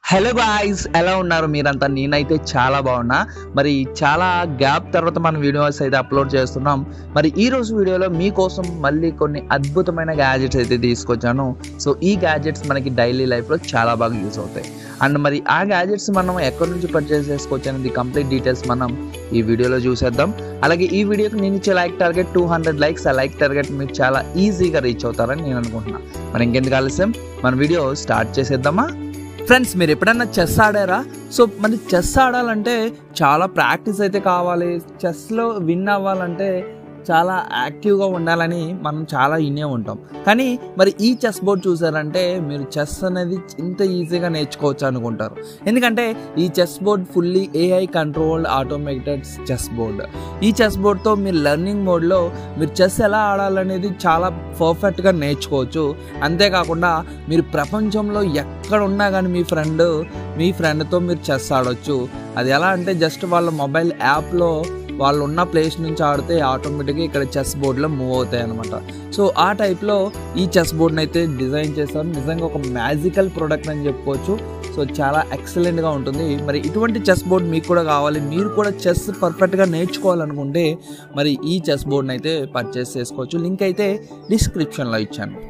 hello guys ఎలా ఉన్నారు మీరంతా నేనైతే చాలా బాగున్నా మరి చాలా గ్యాప్ తర్వాత మన వీడియోస్ అయితే అప్లోడ్ చేస్తున్నాం మరి ఈ రోజు వీడియోలో మీకోసం మళ్ళీ కొన్ని అద్భుతమైన గ్యాజెట్స్ అయితే తీసుకొచ్చాను సో ఈ గ్యాజెట్స్ మనకి డైలీ లైఫ్లో చాలా బాగా యూస్ అవుతాయి అండ్ మరి ఆ గ్యాజెట్స్ మనం ఎక్కడి నుంచి పర్చేస్ చేసుకోవచ్చు అనేది కంప్లీట్ డీటెయిల్స్ మనం ఈ వీడియోలో చూసేద్దాం అలాగే ఈ వీడియోకి నేను ఇచ్చే like target two hundred likes ఆ లైక్ టార్గెట్ మీరు చాలా ఈజీగా రీచ్ అవుతారని నేను అనుకుంటున్నాను మరి ఇంకెందుకు ఆలస్యం మన వీడియో స్టార్ట్ చేసేద్దామా ఫ్రెండ్స్ మీరు ఎప్పుడన్నా చెస్ ఆడారా సో మరి చెస్ ఆడాలంటే చాలా ప్రాక్టీస్ అయితే కావాలి చెస్లో విన్ అవ్వాలంటే చాలా యాక్టివ్గా ఉండాలని మనం చాలా వినే ఉంటాం కానీ మరి ఈ చెస్ బోర్డ్ చూసారంటే మీరు చెస్ అనేది ఇంత ఈజీగా నేర్చుకోవచ్చు అనుకుంటారు ఎందుకంటే ఈ chess board fully AI controlled automated chess board ఈ చెస్ బోర్డ్తో మీరు లెర్నింగ్ మోడ్లో మీరు చెస్ ఎలా ఆడాలనేది చాలా పర్ఫెక్ట్గా నేర్చుకోవచ్చు అంతేకాకుండా మీరు ప్రపంచంలో ఎక్కడ ఉన్నా కానీ మీ ఫ్రెండ్ మీ ఫ్రెండ్తో మీరు చెస్ ఆడొచ్చు అది ఎలా అంటే జస్ట్ వాళ్ళ మొబైల్ యాప్లో వాళ్ళు ఉన్న ప్లేస్ నుంచి ఆడితే ఆటోమేటిక్గా ఇక్కడ చెస్ బోర్డ్లో మూవ్ అవుతాయి అనమాట సో ఆ టైప్లో ఈ చెస్ బోర్డ్ని అయితే డిజైన్ చేశారు నిజంగా ఒక మ్యాజికల్ ప్రోడక్ట్ అని చెప్పుకోవచ్చు సో చాలా ఎక్సలెంట్గా ఉంటుంది మరి ఇటువంటి చెస్ బోర్డ్ మీకు కూడా కావాలి మీరు కూడా చెస్ పర్ఫెక్ట్గా నేర్చుకోవాలనుకుంటే మరి ఈ చెస్ బోర్డ్ని అయితే పర్చేస్ చేసుకోవచ్చు లింక్ అయితే డిస్క్రిప్షన్లో ఇచ్చాను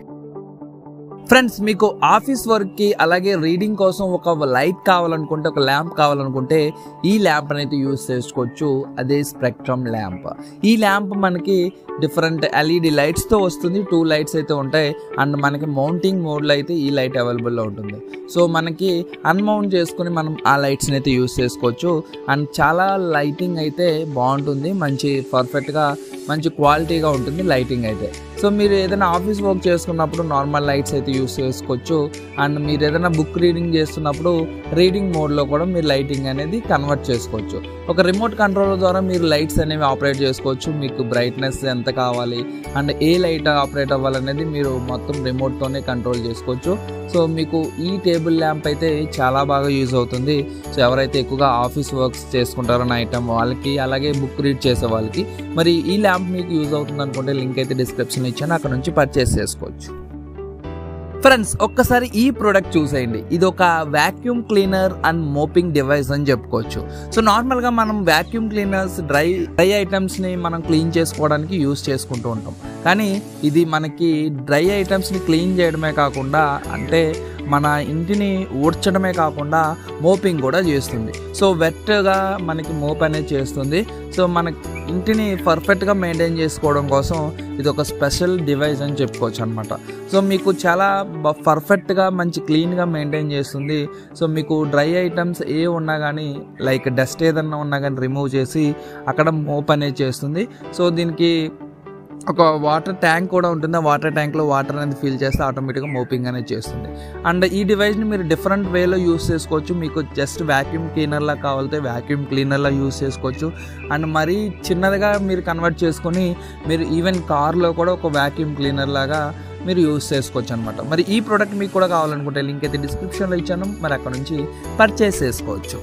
ఫ్రెండ్స్ మీకు ఆఫీస్ వర్క్కి అలాగే రీడింగ్ కోసం ఒక లైట్ కావాలనుకుంటే ఒక ల్యాంప్ కావాలనుకుంటే ఈ ల్యాంప్ అయితే యూస్ చేసుకోవచ్చు అదే స్పెక్ట్రమ్ ల్యాంప్ ఈ ల్యాంప్ మనకి డిఫరెంట్ ఎల్ఈడి లైట్స్తో వస్తుంది టూ లైట్స్ అయితే ఉంటాయి అండ్ మనకి మౌంటింగ్ మోడ్లో అయితే ఈ లైట్ అవైలబుల్లో ఉంటుంది సో మనకి అన్మౌంట్ చేసుకుని మనం ఆ లైట్స్ని అయితే యూస్ చేసుకోవచ్చు అండ్ చాలా లైటింగ్ అయితే బాగుంటుంది మంచి పర్ఫెక్ట్గా మంచి క్వాలిటీగా ఉంటుంది లైటింగ్ అయితే సో మీరు ఏదైనా ఆఫీస్ వర్క్ చేసుకున్నప్పుడు నార్మల్ లైట్స్ అయితే యూస్ చేసుకోవచ్చు అండ్ మీరు ఏదైనా బుక్ రీడింగ్ చేస్తున్నప్పుడు రీడింగ్ మోడ్లో కూడా మీరు లైటింగ్ అనేది కన్వర్ట్ చేసుకోవచ్చు ఒక రిమోట్ కంట్రోల్ ద్వారా మీరు లైట్స్ అనేవి ఆపరేట్ చేసుకోవచ్చు మీకు బ్రైట్నెస్ ఎంత కావాలి అండ్ ఏ లైట్ ఆపరేట్ అవ్వాలనేది మీరు మొత్తం రిమోట్తోనే కంట్రోల్ చేసుకోవచ్చు సో మీకు ఈ టేబుల్ ల్యాంప్ అయితే చాలా బాగా యూజ్ అవుతుంది సో ఎవరైతే ఎక్కువగా ఆఫీస్ వర్క్స్ చేసుకుంటారో ఐటమ్ వాళ్ళకి అలాగే బుక్ రీడ్ చేసే వాళ్ళకి మరి ఈ ల్యాంప్ మీకు యూజ్ అవుతుంది అనుకుంటే లింక్ అయితే డిస్క్రిప్షన్ ఇచ్చాను అక్కడ నుంచి పర్చేస్ చేసుకోవచ్చు ఫ్రెండ్స్ ఒక్కసారి ఈ ప్రోడక్ట్ చూసేయండి ఇది ఒక vacuum cleaner and mopping device అని చెప్పుకోవచ్చు సో నార్మల్గా మనం వ్యాక్యూమ్ క్లీనర్స్ డ్రై డ్రై ఐటమ్స్ని మనం క్లీన్ చేసుకోవడానికి యూస్ చేసుకుంటూ ఉంటాం కానీ ఇది మనకి డ్రై ఐటమ్స్ని క్లీన్ చేయడమే కాకుండా అంటే మన ఇంటిని ఊడ్చడమే కాకుండా మోపింగ్ కూడా చేస్తుంది సో వెట్గా మనకి మోప్ అనేది చేస్తుంది సో మన ఇంటిని పర్ఫెక్ట్గా మెయింటైన్ చేసుకోవడం కోసం ఇది ఒక స్పెషల్ డివైస్ అని చెప్పుకోవచ్చు అనమాట సో మీకు చాలా పర్ఫెక్ట్గా మంచి క్లీన్గా మెయింటైన్ చేస్తుంది సో మీకు డ్రై ఐటమ్స్ ఏ ఉన్నా కానీ లైక్ డస్ట్ ఏదన్నా ఉన్నా కానీ రిమూవ్ చేసి అక్కడ మోప్ అనేది చేస్తుంది సో దీనికి ఒక వాటర్ ట్యాంక్ కూడా ఉంటుంది ఆ వాటర్ ట్యాంక్లో వాటర్ అనేది ఫిల్ చేస్తే ఆటోమేటిక్గా మోపింగ్ అనేది చేస్తుంది అండ్ ఈ డివైస్ని మీరు డిఫరెంట్ వేలో యూస్ చేసుకోవచ్చు మీకు జస్ట్ వ్యాక్యూమ్ క్లీనర్లా కావాలితే వ్యాక్యూమ్ క్లీనర్లా యూస్ చేసుకోవచ్చు అండ్ మరీ చిన్నదిగా మీరు కన్వర్ట్ చేసుకొని మీరు ఈవెన్ కార్లో కూడా ఒక వ్యాక్యూమ్ క్లీనర్ లాగా మీరు యూస్ చేసుకోవచ్చు అనమాట మరి ఈ ప్రోడక్ట్ మీకు కూడా కావాలనుకుంటే లింక్ అయితే డిస్క్రిప్షన్లో ఇచ్చాను మరి అక్కడ నుంచి పర్చేస్ చేసుకోవచ్చు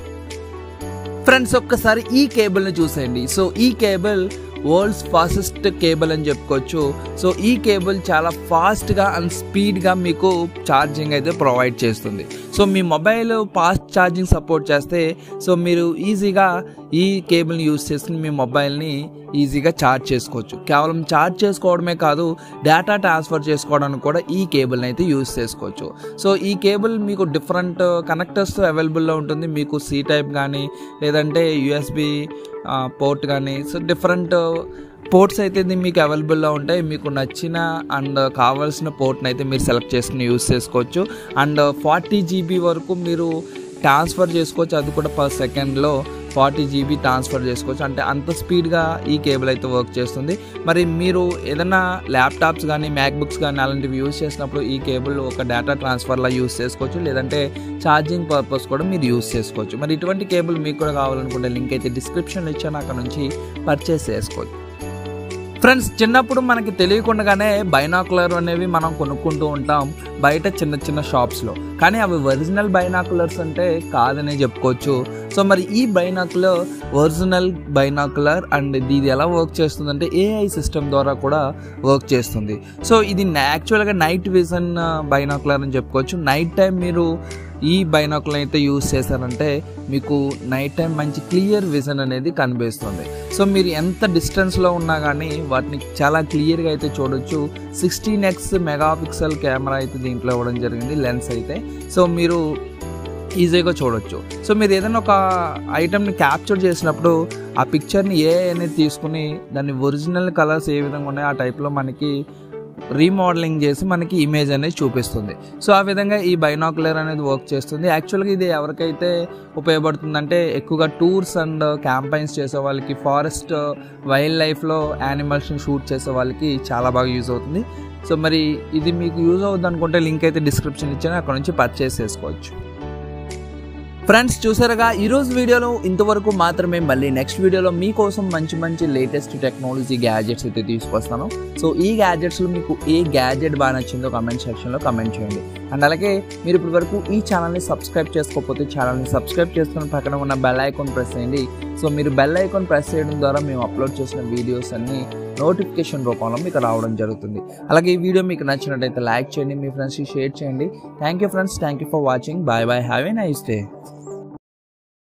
ఫ్రెండ్స్ ఒక్కసారి ఈ కేబుల్ని చూసేయండి సో ఈ కేబుల్ వరల్డ్స్ ఫాస్టెస్ట్ కేబుల్ అని చెప్పుకోవచ్చు సో ఈ కేబుల్ చాలా ఫాస్ట్గా అండ్ స్పీడ్గా మీకు ఛార్జింగ్ అయితే ప్రొవైడ్ చేస్తుంది సో మీ మొబైల్ ఫాస్ట్ ఛార్జింగ్ సపోర్ట్ చేస్తే సో మీరు ఈజీగా ఈ కేబుల్ని యూస్ చేసుకుని మీ మొబైల్ని ఈజీగా ఛార్జ్ చేసుకోవచ్చు కేవలం ఛార్జ్ చేసుకోవడమే కాదు డేటా ట్రాన్స్ఫర్ చేసుకోవడానికి కూడా ఈ కేబుల్ని అయితే యూస్ చేసుకోవచ్చు సో ఈ కేబుల్ మీకు డిఫరెంట్ కనెక్టర్స్ అవైలబుల్లో ఉంటుంది మీకు సి టైప్ కానీ లేదంటే యూఎస్బి పోర్ట్ కానీ సో డిఫరెంట్ పోర్ట్స్ అయితే ఇది మీకు అవైలబుల్లో ఉంటాయి మీకు నచ్చిన అండ్ కావాల్సిన పోర్ట్ని అయితే మీరు సెలెక్ట్ చేసుకుని యూస్ చేసుకోవచ్చు అండ్ ఫార్టీ జీబీ వరకు మీరు ట్రాన్స్ఫర్ చేసుకోవచ్చు అది కూడా పర్ సెకండ్లో ఫార్టీ జీబీ ట్రాన్స్ఫర్ చేసుకోవచ్చు అంటే అంత స్పీడ్గా ఈ కేబుల్ అయితే వర్క్ చేస్తుంది మరి మీరు ఏదైనా ల్యాప్టాప్స్ కానీ మ్యాక్బుక్స్ కానీ అలాంటివి యూస్ చేసినప్పుడు ఈ కేబుల్ ఒక డేటా ట్రాన్స్ఫర్లా యూస్ చేసుకోవచ్చు లేదంటే ఛార్జింగ్ పర్పస్ కూడా మీరు యూస్ చేసుకోవచ్చు మరి ఇటువంటి కేబుల్ మీకు కూడా కావాలనుకుంటే లింక్ అయితే డిస్క్రిప్షన్లో ఇచ్చాను అక్కడ నుంచి పర్చేస్ చేసుకోవచ్చు ఫ్రెండ్స్ చిన్నప్పుడు మనకి తెలియకుండానే బైనాకులర్ అనేవి మనం కొనుక్కుంటూ ఉంటాం బయట చిన్న చిన్న షాప్స్లో కానీ అవి ఒరిజినల్ బైనాకులర్స్ అంటే కాదనే చెప్పుకోవచ్చు సో మరి ఈ బైనాకులర్ ఒరిజినల్ బైనాకులర్ అండ్ ఇది ఎలా వర్క్ చేస్తుందంటే ఏఐ సిస్టమ్ ద్వారా కూడా వర్క్ చేస్తుంది సో ఇది యాక్చువల్గా నైట్ విజన్ బైనాకులర్ అని చెప్పుకోవచ్చు నైట్ టైం మీరు ఈ బైనాకులను అయితే యూస్ చేశారంటే మీకు నైట్ టైం మంచి క్లియర్ విజన్ అనేది కనిపిస్తుంది సో మీరు ఎంత డిస్టెన్స్లో ఉన్నా కానీ వాటిని చాలా క్లియర్గా అయితే చూడొచ్చు సిక్స్టీన్ ఎక్స్ మెగాపిక్సెల్ కెమెరా అయితే దీంట్లో ఇవ్వడం జరిగింది లెన్స్ అయితే సో మీరు ఈజీగా చూడొచ్చు సో మీరు ఏదైనా ఒక ఐటమ్ని క్యాప్చర్ చేసినప్పుడు ఆ పిక్చర్ని ఏ అనేది తీసుకుని దాని ఒరిజినల్ కలర్స్ ఏ విధంగా ఉన్నాయో ఆ టైప్లో మనకి రీమోడలింగ్ చేసి మనకి ఇమేజ్ అనేది చూపిస్తుంది సో ఆ విధంగా ఈ బైనాకులర్ అనేది వర్క్ చేస్తుంది యాక్చువల్గా ఇది ఎవరికైతే ఉపయోగపడుతుందంటే ఎక్కువగా టూర్స్ అండ్ క్యాంపైన్స్ చేసే వాళ్ళకి ఫారెస్ట్ వైల్డ్ లైఫ్లో యానిమల్స్ని షూట్ చేసే వాళ్ళకి చాలా బాగా యూజ్ అవుతుంది సో మరి ఇది మీకు యూజ్ అవుతుంది అనుకుంటే లింక్ అయితే డిస్క్రిప్షన్ ఇచ్చాను అక్కడ నుంచి పర్చేస్ చేసుకోవచ్చు ఫ్రెండ్స్ చూసారుగా ఈరోజు వీడియోలో ఇంతవరకు మాత్రమే మళ్ళీ నెక్స్ట్ వీడియోలో మీకోసం మంచి మంచి లేటెస్ట్ టెక్నాలజీ గ్యాజెట్స్ అయితే తీసుకొస్తాను సో ఈ గ్యాజెట్స్లో మీకు ఏ గ్యాజెట్ బాగా నచ్చిందో కమెంట్ సెక్షన్లో కమెంట్ చేయండి అండ్ అలాగే మీరు ఇప్పటి వరకు ఈ ఛానల్ని సబ్స్క్రైబ్ చేసుకోకపోతే ఛానల్ని సబ్స్క్రైబ్ చేసుకుని పక్కన ఉన్న బెల్ ఐకాన్ ప్రెస్ చేయండి సో మీరు బెల్ ఐకాన్ ప్రెస్ చేయడం ద్వారా మేము అప్లోడ్ చేసిన వీడియోస్ అన్నీ నోటిఫికేషన్ రూపంలో మీకు రావడం జరుగుతుంది అలాగే ఈ వీడియో మీకు నచ్చినట్టయితే లైక్ చేయండి మీ ఫ్రెండ్స్కి షేర్ చేయండి thank you friends thank you for watching bye bye have a nice day